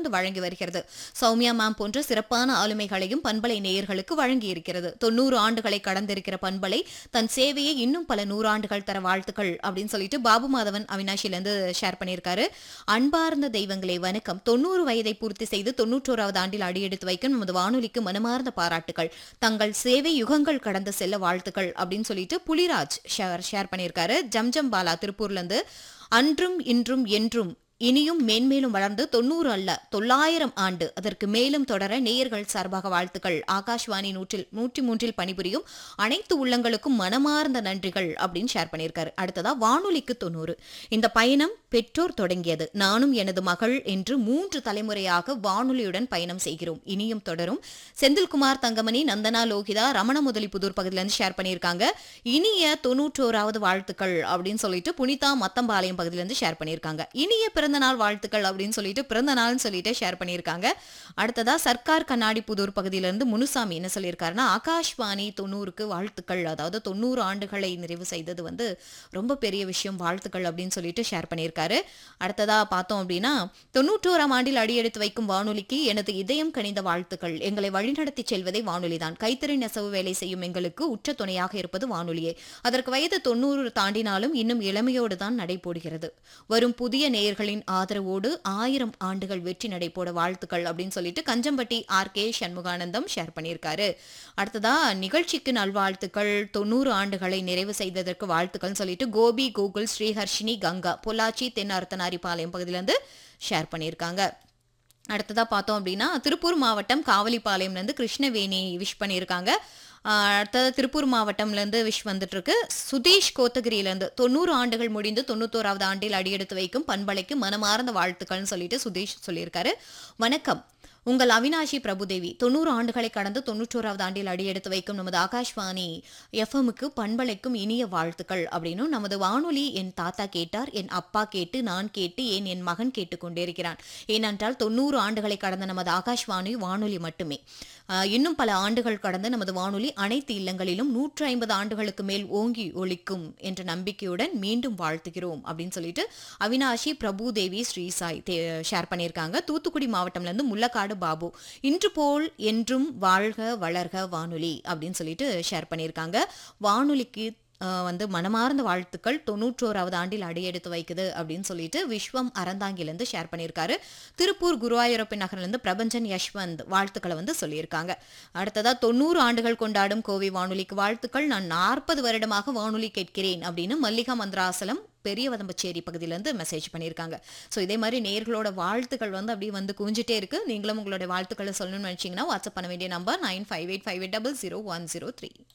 தொடர்ந்து வழங்கி வருகிறது சௌமியா மேம் போன்ற சிறப்பான ஆளுமைகளையும் பண்பலை நேயர்களுக்கு வழங்கி இருக்கிறது தொண்ணூறு ஆண்டுகளை கடந்திருக்கிற பண்பலை தன் சேவையை இன்னும் பல நூறாண்டுகள் தர வாழ்த்துக்கள் அப்படின்னு சொல்லிட்டு பாபு மாதவன் அவினாஷில இருந்து ஷேர் பண்ணியிருக்காரு அன்பார்ந்த தெய்வங்களே வணக்கம் தொண்ணூறு வயதை பூர்த்தி செய்து தொன்னூற்றோராவது ஆண்டில் அடியெடுத்து வைக்கும் நமது வானொலிக்கு மனமார்ந்த பாராட்டுகள் தங்கள் சேவை யுகங்கள் கடந்து செல்ல வாழ்த்துக்கள் அப்படின்னு சொல்லிட்டு புலிராஜ் ஷேர் ஷேர் பண்ணியிருக்காரு ஜம்ஜம் பாலா திருப்பூர்ல இருந்து அன்றும் இன்றும் என்றும் இனியும் மேன்மேலும் வளர்ந்து தொண்ணூறு அல்ல தொள்ளாயிரம் ஆண்டு அதற்கு மேலும் தொடர நேயர்கள் சார்பாக வாழ்த்துக்கள் ஆகாஷ்வாணி நூற்றில் நூற்றி மூன்றில் பணிபுரியும் அனைத்து உள்ளங்களுக்கும் மனமார்ந்த நன்றிகள் அப்படின்னு ஷேர் பண்ணியிருக்காரு அடுத்ததா வானொலிக்கு தொண்ணூறு இந்த பயணம் பெற்றோர் தொடங்கியது நானும் எனது மகள் என்று மூன்று தலைமுறையாக வானொலியுடன் பயணம் செய்கிறோம் இனியும் தொடரும் செந்தில்குமார் தங்கமணி நந்தனா லோகிதா ரமண முதலி புதூர் பகுதியிலிருந்து ஷேர் பண்ணியிருக்காங்க இனிய தொண்ணூற்றோராவது வாழ்த்துக்கள் அப்படின்னு சொல்லிட்டு புனிதா மத்தம்பாளையம் பகுதியிலிருந்து ஷேர் பண்ணியிருக்காங்க இனிய பிறந்த நாள் வாழ்த்துக்கள் அப்படின்னு சொல்லிட்டு பிறந்த நாள்னு சொல்லிட்டு ஷேர் பண்ணியிருக்காங்க அடுத்ததா சர்க்கார் கண்ணாடி புதூர் பகுதியிலிருந்து முனுசாமி என்ன சொல்லியிருக்காருன்னா ஆகாஷ்வாணி தொண்ணூறுக்கு வாழ்த்துக்கள் அதாவது தொண்ணூறு ஆண்டுகளை நிறைவு செய்தது வந்து ரொம்ப பெரிய விஷயம் வாழ்த்துக்கள் அப்படின்னு சொல்லிட்டு ஷேர் பண்ணியிருக்காரு அடுத்ததா பார்த்தோம் அப்படின்னா தொண்ணூற்றோராம் ஆண்டில் அடியெடுத்து வைக்கும் வானொலிக்கு எனது இதயம் கனிந்த வாழ்த்துக்கள் எங்களை வழிநடத்தி செல்வதே வானொலிதான் கைத்தறி நெசவு வேலை செய்யும் எங்களுக்கு உற்ற துணையாக இருப்பது வானொலியே அதற்கு வயது தொண்ணூறு தாண்டினாலும் இன்னும் இளமையோடு தான் நடைபோடுகிறது வரும் புதிய நேயர்களின் ஆதரவோடு ஆயிரம் ஆண்டுகள் வெற்றி நடைபோட வாழ்த்துக்கள் அப்படின்னு சொல்லிட்டு Kanjampatti R K Shanmuganandam share பண்ணியிருக்காரு அடுத்ததா நிகழ்ச்சிக்கு நல்வாழ்த்துக்கள் தொண்ணூறு ஆண்டுகளை நிறைவு செய்ததற்கு வாழ்த்துக்கள் சொல்லிட்டு கோபி கூகுள் ஸ்ரீஹர்ஷினி கங்கா பொள்ளாச்சி தென் அர்த்தனாரிபாளையம் பகுதியிலேருந்து ஷேர் பண்ணியிருக்காங்க அடுத்ததா பார்த்தோம் அப்படின்னா திருப்பூர் மாவட்டம் காவலிப்பாளையம்ல இருந்து கிருஷ்ணவேணி விஷ் பண்ணியிருக்காங்க ஆஹ் அடுத்தது திருப்பூர் மாவட்டம்ல இருந்து விஷ் வந்துட்டு இருக்கு சுதீஷ் கோத்தகிரியில இருந்து தொண்ணூறு ஆண்டுகள் முடிந்து தொண்ணூத்தோராவது ஆண்டில் அடியெடுத்து வைக்கும் பண்பலைக்கு மனமார்ந்த வாழ்த்துக்கள்னு சொல்லிட்டு சுதீஷ் சொல்லியிருக்காரு வணக்கம் உங்கள் அவினாஷி பிரபுதேவி தொண்ணூறு ஆண்டுகளை கடந்து தொண்ணூற்றோராவது ஆண்டில் அடியெடுத்து வைக்கும் நமது ஆகாஷ்வாணி எஃப்எம்முக்கு பண்பலைக்கும் இனிய வாழ்த்துக்கள் அப்படின்னும் நமது வானொலி என் தாத்தா கேட்டார் என் அப்பா கேட்டு நான் கேட்டு ஏன் என் மகன் கேட்டுக்கொண்டிருக்கிறான் ஏனென்றால் தொண்ணூறு ஆண்டுகளை கடந்த நமது ஆகாஷ்வாணி வானொலி மட்டுமே ஆஹ் இன்னும் பல ஆண்டுகள் கடந்து நமது வானொலி அனைத்து இல்லங்களிலும் நூற்று ஐம்பது ஆண்டுகளுக்கு மேல் ஓங்கி ஒழிக்கும் என்ற நம்பிக்கையுடன் மீண்டும் வாழ்த்துகிறோம் அப்படின்னு சொல்லிட்டு அவினாஷி பிரபுதேவி ஸ்ரீசாய் தே- ஷேர் பண்ணியிருக்காங்க தூத்துக்குடி மாவட்டம்ல இருந்து முள்ளக்காடு பாபு இன்று போல் என்றும் வாழ்க வளர்க வானொலி அப்படின்னு சொல்லிட்டு ஷேர் பண்ணியிருக்காங்க வானொலிக்கு ஆஹ் வந்து மனமார்ந்த வாழ்த்துக்கள் தொண்ணூற்றோராவது ஆண்டில் அடியெடுத்து வைக்குது அப்படின்னு சொல்லிட்டு விஸ்வம் அறந்தாங்கிலேருந்து ஷேர் பண்ணியிருக்காரு திருப்பூர் குருவாயூரப்பன் நகர்லேருந்து பிரபஞ்சன் யஷ்வந்த் வாழ்த்துக்களை வந்து சொல்லியிருக்காங்க அடுத்ததா தொண்ணூறு ஆண்டுகள் கொண்டாடும் கோவை வானொலிக்கு வாழ்த்துக்கள் நான் நாற்பது வருடமாக வானொலி கேட்கிறேன் அப்படின்னு மல்லிகா மந்திராசலம் பெரிய வதம்பச்சேரி பகுதியிலேருந்து மெசேஜ் பண்ணியிருக்காங்க ஸோ இதே மாதிரி நேர்களோட வாழ்த்துக்கள் வந்து அப்படியே வந்து குவிஞ்சிட்டே இருக்கு நீங்களும் உங்களோட வாழ்த்துக்களை சொல்லணும்னு நினச்சிங்கன்னா வாட்ஸ்அப் பண்ண வேண்டிய number nine five eight five eight double zero one zero three